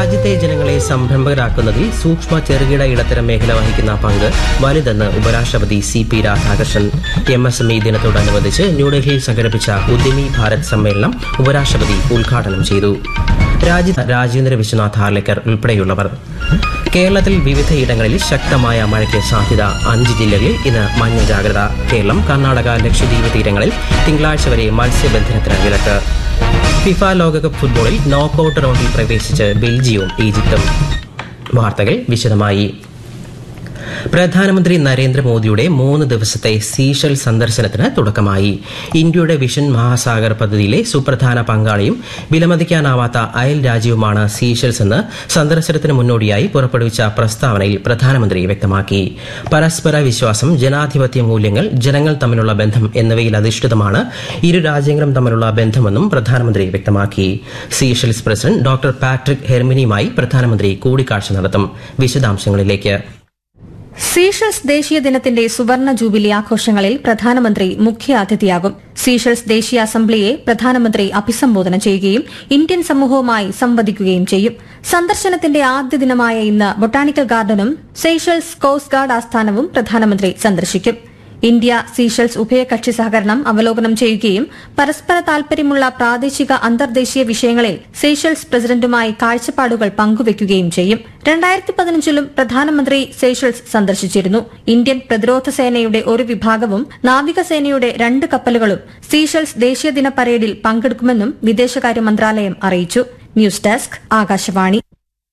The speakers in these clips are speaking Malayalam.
രാജ്യത്തെ ജനങ്ങളെ സംരംഭകരാക്കുന്നതിൽ സൂക്ഷ്മ ചെറുകിട ഇടത്തരം മേഖല വഹിക്കുന്ന പങ്ക് വലുതെന്ന് ഉപരാഷ്ട്രപതി C P Radhakrishnan M S M E ദിനത്തോടനുബന്ധിച്ച് ന്യൂഡൽഹിയിൽ സംഘടിപ്പിച്ച ഉദ്യമി ഭാരത് സമ്മേളനം ഉപരാഷ്ട്രപതി ഉദ്ഘാടനം ചെയ്തു രാജ്യത്ത് രാജേന്ദ്ര വിശ്വനാഥ് ഹാർലേക്കർ ഉൾപ്പെടെയുള്ളവർ കേരളത്തിൽ വിവിധയിടങ്ങളിൽ ശക്തമായ മഴയ്ക്ക് സാധ്യത അഞ്ച് ജില്ലകളിൽ ഇന്ന് മഞ്ഞ ജാഗ്രത കേരളം കർണാടക ലക്ഷദ്വീപ് തീരങ്ങളിൽ തിങ്കളാഴ്ച വരെ മത്സ്യബന്ധനത്തിന് വിലക്ക് ഫിഫ ലോകകപ്പ് ഫുട്ബോളിൽ നോക്കൌട്ട് റൗണ്ടിൽ പ്രവേശിച്ച് ബെൽജിയവും ഈജിപ്തും വാർത്തകൾ വിശദമായി പ്രധാനമന്ത്രി നരേന്ദ്രമോദിയുടെ മൂന്ന് ദിവസത്തെ സീഷൽ സന്ദർശനത്തിന് തുടക്കമായി ഇന്ത്യയുടെ വിഷൻ മഹാസാഗർ പദ്ധതിയിലെ സുപ്രധാന പങ്കാളിയും വിലമതിക്കാനാവാത്ത അയൽ രാജ്യവുമാണ് സീഷൽസ് എന്ന് സന്ദർശനത്തിന് മുന്നോടിയായി പുറപ്പെടുവിച്ച പ്രസ്താവനയിൽ പ്രധാനമന്ത്രി വ്യക്തമാക്കി പരസ്പര വിശ്വാസം ജനാധിപത്യ മൂല്യങ്ങൾ ജനങ്ങൾ തമ്മിലുള്ള ബന്ധം എന്നിവയിൽ അധിഷ്ഠിതമാണ് ഇരു രാജ്യങ്ങളും തമ്മിലുള്ള ബന്ധമെന്നും പ്രധാനമന്ത്രി വ്യക്തമാക്കി സീഷൽസ് പ്രസിഡന്റ് ഡോക്ടർ പാട്രിക് ഹെർമിനിയുമായി പ്രധാനമന്ത്രി കൂടിക്കാഴ്ച നടത്തും വിശദാംശങ്ങളിലേക്ക് സീഷൽസ് ദേശീയ ദിനത്തിന്റെ സുവർണ ജൂബിലി ആഘോഷങ്ങളിൽ പ്രധാനമന്ത്രി മുഖ്യ അതിഥിയാകും സീഷൽസ് ദേശീയ അസംബ്ലിയെ പ്രധാനമന്ത്രി അഭിസംബോധന ചെയ്യുകയും ഇന്ത്യൻ സമൂഹവുമായി സംവദിക്കുകയും ചെയ്യും സന്ദർശനത്തിന്റെ ആദ്യ ദിനമായ ഇന്ന് ബൊട്ടാണിക്കൽ ഗാർഡനും സീഷൽസ് കോസ്റ്റ് ഗാർഡ് ആസ്ഥാനവും പ്രധാനമന്ത്രി സന്ദർശിക്കും ഇന്ത്യ സീഷൽസ് ഉഭയകക്ഷി സഹകരണം അവലോകനം ചെയ്യുകയും പരസ്പര താൽപര്യമുള്ള പ്രാദേശിക അന്തർദേശീയ വിഷയങ്ങളിൽ സീഷൽസ് പ്രസിഡന്റുമായി കാഴ്ചപ്പാടുകൾ പങ്കുവയ്ക്കുകയും ചെയ്യും രണ്ടായിരത്തി പതിനഞ്ചിലും പ്രധാനമന്ത്രി സീഷൽസ് സന്ദർശിച്ചിരുന്നു ഇന്ത്യൻ പ്രതിരോധ സേനയുടെ ഒരു വിഭാഗവും നാവികസേനയുടെ രണ്ട് കപ്പലുകളും സീഷൽസ് ദേശീയ ദിന പരേഡിൽ പങ്കെടുക്കുമെന്നും വിദേശകാര്യ മന്ത്രാലയം അറിയിച്ചു ന്യൂസ് ഡെസ്ക് ആകാശവാണി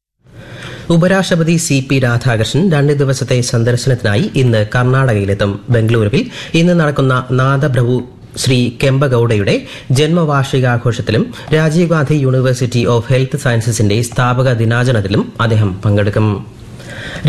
ഉപരാഷ്ട്രപതി സി പി രാധാകൃഷ്ണൻ രണ്ട് ദിവസത്തെ സന്ദർശനത്തിനായി ഇന്ന് കർണാടകയിലെത്തും ബംഗളൂരുവിൽ ഇന്ന് നടക്കുന്ന നാദപ്രഭു ശ്രീ കെമ്പഗൌഡയുടെ ജന്മവാർഷികാഘോഷത്തിലും Rajiv Gandhi university of health സയൻസസിന്റെ സ്ഥാപക ദിനാചരണത്തിലും അദ്ദേഹം പങ്കെടുക്കും